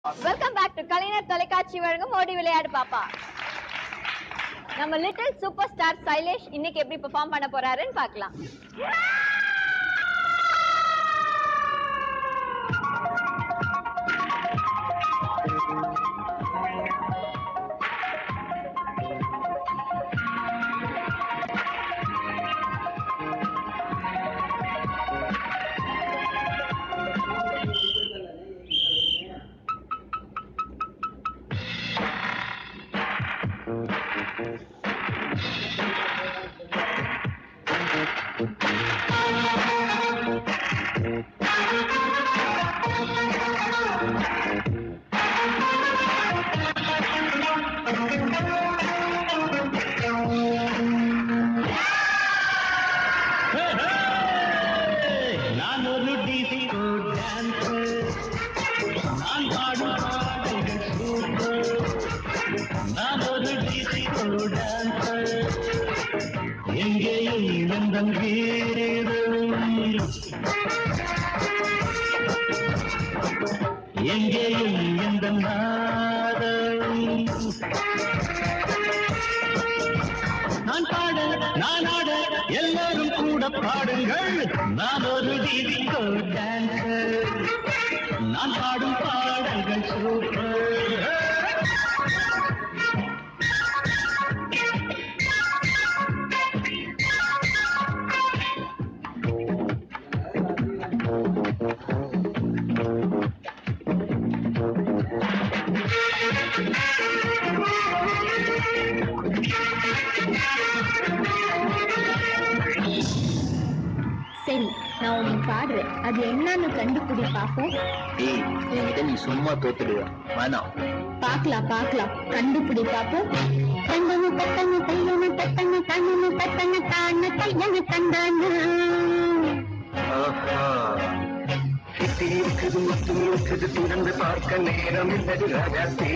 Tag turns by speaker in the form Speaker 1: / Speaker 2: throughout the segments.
Speaker 1: Welcome back to கலைஞர் தொலைக்காட்சி வழங்கும் ஓடி விளையாடு பாப்பா நம்ம லிட்டில் சூப்பர் ஸ்டார் சைலேஷ் இன்னைக்கு எப்படி பெர்ஃபார்ம் பண்ண போறாருன்னு பார்க்கலாம்
Speaker 2: நான் ஒரு டிஸ்கோ டான்சர் நான் பாடும் பாடல்கள் சூப்பர் நான் ஒரு டிஸ்கோ டான்சர் எங்கேயும் எந்தன் வீரம் எங்கேயும் எந்த நாதம் நான் பாட நான் ஆட எல்லாரும் கூட பாடுங்கள் நான் ஒரு டிஸ்கோ டான்சர் நான் பாடும் பாடல்கள் சூப்பர்
Speaker 3: சரி நான் உனக்கு பாடுறேன் அது என்னன்னு கண்டுபிடி பாப்போம்
Speaker 4: ஏய் என்கிட்ட நீ சும்மா தோத்துடுவ வேணாம்
Speaker 3: பாக்கலாம் பாக்கலாம் கண்டுபிடி பாப்போம் தங்கன தத்தன தையன தத்தன தங்கன தத்தன தான தையன தந்தான
Speaker 4: ஆஹா. சித்தி இருக்குது முத்தும் இருக்குது திறந்து பார்க்க நேரம் இல்லது ராஜாத்தே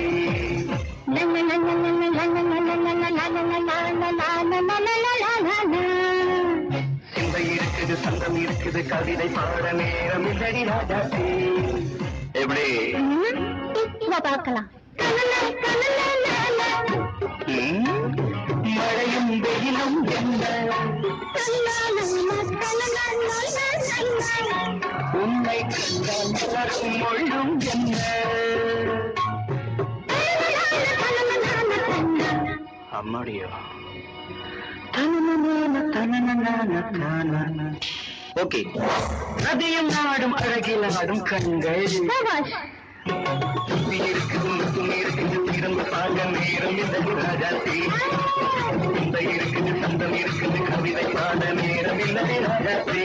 Speaker 4: சிந்தை இருக்குது சந்தம் இருக்குது கவிதை பாட நேரம் இல்லடி ராஜாத்தே எப்படி
Speaker 3: பார்க்கலாம்
Speaker 4: ம்? மழையும் வெயிலும் என்ன உன்னை கண்டால் மலரும் மொழியும் என்ன அம்மாடியோ ஓகே நதியும் நாடும் அழகில் ஆடும் கண்கள் சுத்தி இருக்குது முத்தும் இருக்குது திறந்து பார்க்க நேரம் இல்லை ராஜாத்தி இந்த இருக்குது சந்தம் இருக்குது கவிதை பாட நேரம் இல்லை ராஜாத்தி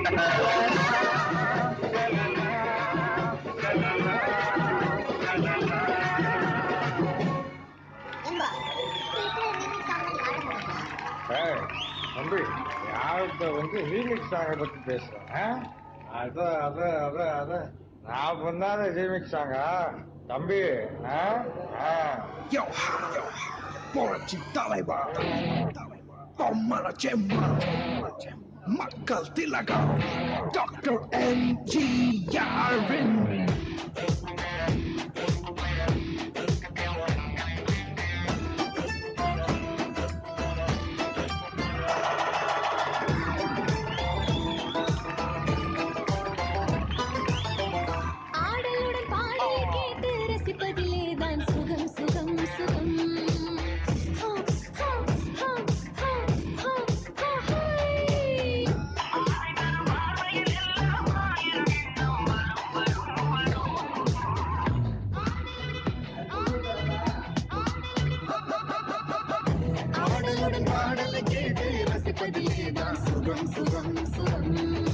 Speaker 5: ஏய், தம்பி யார்கிட்ட வந்து ரீமிக்ஸ் சாங்கை பத்தி பேசுறேன் ஆ? அத அத அத அத நான் பண்ணாத ரீமிக்ஸ் சாங்கா தம்பி ஆ? ஆ.
Speaker 6: Yo ha, yo ha, Borachi Talaiba, Bomara Gemma, Makal Tilaga, Dr. N.G. Yarin.
Speaker 3: ஆடலுடன் பாடலை கேட்டு ரசிப்பதிலே தான் சுகம் சுகம் சுகம் ஹோ, ஹோ, ஹோ, ஹோ, ஹோ, ஹோ, ஹோய். ஆடலுடன் பாடலை கேட்டு ரசிப்பதிலே தான் சுகம் சுகம் சுகம்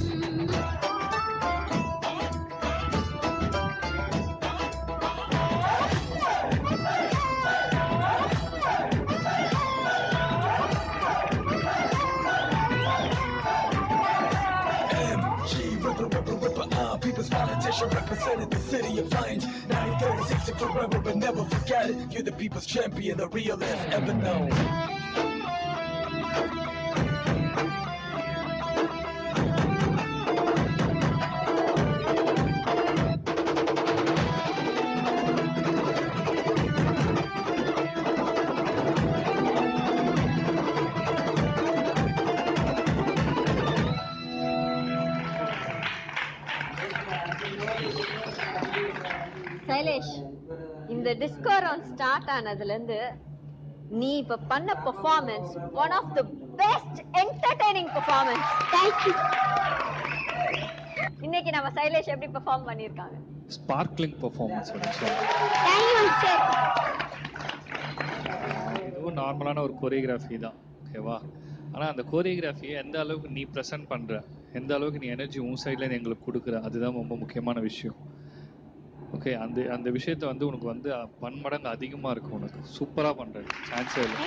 Speaker 6: MG, ripper, ripper, ripper, uh, people's politician represented the city of Lions. 936 and forever, but never forget it. You're the people's champion, the realest ever known.
Speaker 1: Shailesh இந்த டிஸ்கோ ரவுண்ட் ஸ்டார்ட் ஆனதுல இருந்து நீ இப்ப பண்ண performance one of the best entertaining performance
Speaker 3: thank you
Speaker 1: இன்னைக்கு நம்ம சைலேஷ் எப்படி perform பண்ணிருக்காங்க
Speaker 7: sparkling performance
Speaker 3: thank you sir
Speaker 7: இதுவும் நார்மலான ஒரு கொரியோகிராஃபி தான் ஓகேவா ஆனால் அந்த கொரியோகிராஃபியை எந்த அளவுக்கு நீ ப்ரெசென்ட் பண்ணுற எந்த அளவுக்கு நீ எனர்ஜி உன் சைட்லேருந்து எங்களுக்கு கொடுக்குற அதுதான் ரொம்ப முக்கியமான விஷயம் ஓகே அந்த அந்த விஷயத்தை வந்து உனக்கு வந்து அஹ், பன்மடங்கு அதிகமாக இருக்கும் உனக்கு சூப்பராக பண்ணுற சான்ஸே இல்லை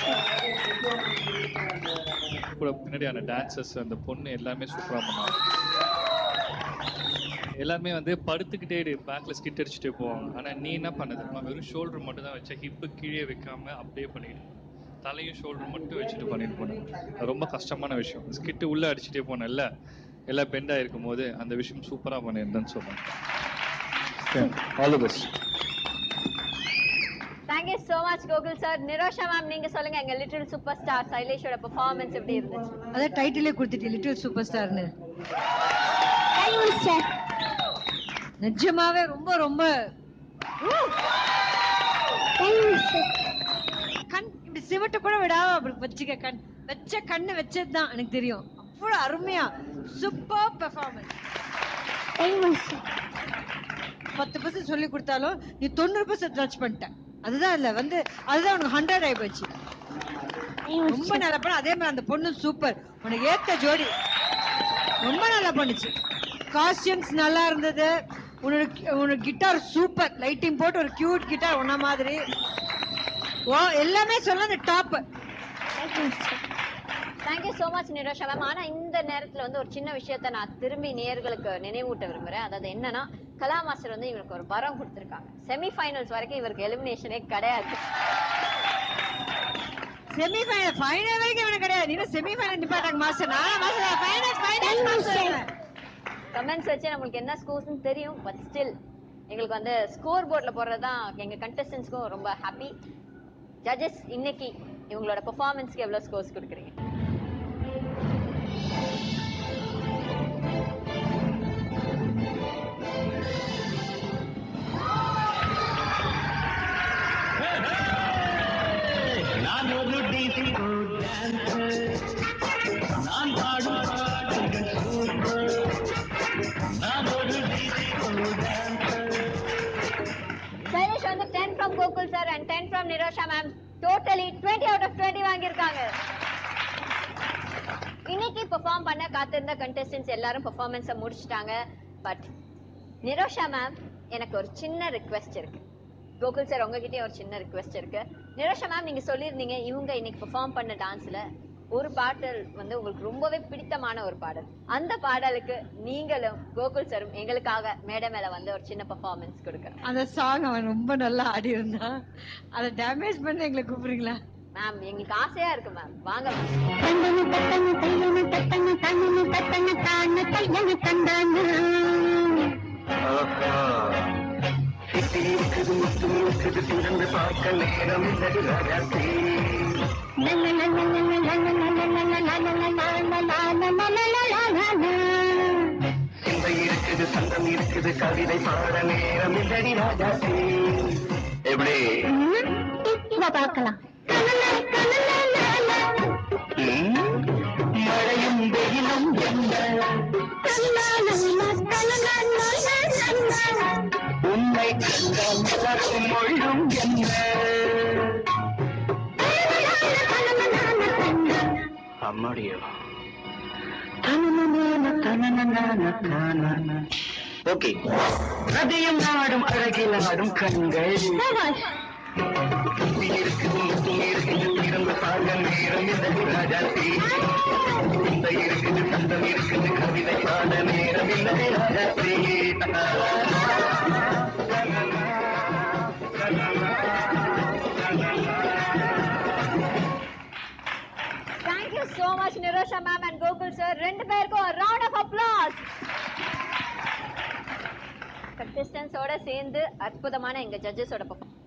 Speaker 7: கூட பின்னாடி அந்த டான்சர்ஸ் அந்த பொண்ணு எல்லாமே சூப்பராக பண்ணாங்க எல்லாருமே வந்து படுத்துக்கிட்டே பேக்ல ஸ்கிட் அடிச்சுட்டே போவாங்க ஆனா நீ என்ன பண்ண தெரியுமா வெறும் ஷோல்டர் மட்டும் தான் வச்ச ஹிப்பு கீழே வைக்காம அப்படியே பண்ணிட்டு போன. தலையும் ஷோல்டர் மட்டும் வச்சுட்டு பண்ணிட்டு போனேன் அது ரொம்ப கஷ்டமான விஷயம் ஸ்கிட்டு உள்ள அடிச்சுட்டே போனேன்ல எல்லாம் பெண்ட் ஆயிருக்கும் போது அந்த விஷயம் சூப்பரா பண்ணியிருந்தேன்னு சொல்றேன் all the best
Speaker 1: thank you so much Gokul sir Nirosha ma'am நீங்க சொல்லுங்க எங்க லிட்டில் சூப்பர் ஸ்டார் சைலேஷோட பெர்ஃபார்மன்ஸ் எப்படி இருந்துச்சு
Speaker 8: அதான் டைட்டிலே கொடுத்துட்டு லிட்டில் சூப்பர் ஸ்டார்னு
Speaker 3: தேங்க்யூ சார்
Speaker 8: நிஜமாவே ரொம்ப ரொம்ப
Speaker 3: தேங்க்யூ சார்
Speaker 8: கண் இப்படி சிவட்ட கூட விடாம அப்படி வச்சுக்க கண் வச்ச கண்ணு வச்சது தான் எனக்கு தெரியும் அவ்வளவு அருமையா சூப்பர் பெர்ஃபார்மன்ஸ்
Speaker 3: தேங்க்யூ சார்
Speaker 8: பத்து பர்சன்ட் சொல்லி கொடுத்தாலும் நீ தொண்ணூறு பர்சன்ட் டச் பண்ணிட்ட அதுதான் இல்ல வந்து அதுதான் உனக்கு ஹண்ட்ரட் ஆகி போச்சு ரொம்ப நல்லா பண்ண அதே மாதிரி அந்த பொண்ணு சூப்பர் உனக்கு ஏத்த ஜோடி ரொம்ப நல்லா பண்ணுச்சு காஸ்டியூம்ஸ் நல்லா இருந்தது உன்னோட உன்னோட கிட்டார் சூப்பர் லைட்டிங் போட்டு ஒரு கியூட் கிட்டார் ஒன்ன மாதிரி ஓ எல்லாமே சொல்ல அந்த top
Speaker 3: thank you sir
Speaker 1: thank you so much Nirosha ma'am ஆனா இந்த நேரத்துல வந்து ஒரு சின்ன விஷயத்த நான் திரும்பி நேயர்களுக்கு நினைவூட்ட விரும்புறேன் அதாவது என்னன்னா கலா மாஸ்டர் வந்து இவருக்கு ஒரு வரம் கொடுத்திருக்காங்க செமி ஃபைனல்ஸ் வரைக்கும் இவருக்கு எலிமினேஷனே கிடையாது
Speaker 8: செமி ஃபைனல் ஃபைனல் வரைக்கும் இவனுக்கு கிடையாது நீங்க செமி ஃபைனல் நிப்பாட்டாங்க மாஸ்டர் நான் master final final master
Speaker 1: comments வச்சு நம்மளுக்கு என்ன ஸ்கோர்ஸ்னு தெரியும் பட் ஸ்டில் எங்களுக்கு வந்து ஸ்கோர் போர்ட்ல போடுறது தான் எங்க கண்டஸ்டன்ஸ்க்கும் ரொம்ப ஹாப்பி ஜட்ஜஸ் இன்னைக்கு இவங்களோட பெர்ஃபார்மன்ஸ்க்கு எவ்வளவு ஸ்கோர்ஸ் கொடுக்குறீங்க
Speaker 2: நான் ஒரு டிஸ்கோ டான்சர் நான் பாடும் பாடல்கள் சூப்பர் நான் ஒரு டிஸ்கோ டான்சர்
Speaker 1: சைலேஷ் வந்து 10 from Gokul sir and 10 from Nirosha ma'am totally 20 out of 20 வாங்கியிருக்காங்க இன்னைக்கு பெர்ஃபார்ம் பண்ண காத்திருந்த கண்டெஸ்டன்ஸ் எல்லாரும் பெர்ஃபார்மன்ஸை முடிச்சிட்டாங்க பட் நிரோஷா மேம் எனக்கு ஒரு சின்ன ரிக்வெஸ்ட் இருக்கு கோகுல் சார் உங்ககிட்டயும் ஒரு சின்ன ரிக்வெஸ்ட் இருக்கு நிரோஷா மேம் நீங்க சொல்லியிருந்தீங்க இவங்க இன்னைக்கு பெர்ஃபார்ம் பண்ண டான்ஸ்ல ஒரு பாடல் வந்து உங்களுக்கு ரொம்பவே பிடித்தமான ஒரு பாடல் அந்த பாடலுக்கு நீங்களும் கோகுல் சாரும் எங்களுக்காக மேடை மேல வந்து ஒரு சின்ன பெர்ஃபார்மன்ஸ் கொடுக்கணும்
Speaker 8: அந்த சாங் அவன் ரொம்ப நல்லா ஆடி இருந்தான் அதை டேமேஜ் பண்ண எங்களை கூப்பிடுறீங்களா
Speaker 1: மேம் எங்களுக்கு ஆசையா இருக்கு மேம் வாங்க மேம்
Speaker 3: தந்தன தத்தன தையன தத்தன தனன தத்தன தான தையன தந்தான
Speaker 4: சிட்டி இருக்குது முத்து இருக்குது திறந்து பார்க்க நேரம் இல்லை ராஜாத்தி சிந்தை இருக்குது சந்தம் இருக்குது கவிதை பாட நேரம் இல்லை ராஜாத்தி எப்படி
Speaker 3: இத பார்க்கலாம்
Speaker 4: ம்? மழையும் வெயிலும் என்ன உன்னை கண்டால் மலரும் மொழியும் என்ன அம்மாடியோ ஓகே நதியும் நாடும் அழகில் ஆடும் கண்கள் சுத்தி இருக்குது முத்தி இருக்குது திறந்து பாங்க நேரம் இல்லை ராஜாத்தி இந்த இருக்குது சந்தம் இருக்குது கவிதை பாட நேரம் இல்லை Rajathi
Speaker 1: thank you so much Nirosha ma'am and Gokul sir ரெண்டு பேருக்கும் ரவுண்ட் ஆஃப் அப்ளாஸ் கண்டஸ்டன்ஸோட சேர்ந்து அற்புதமான எங்க ஜட்ஜஸோட பெர்ஃபார்ம்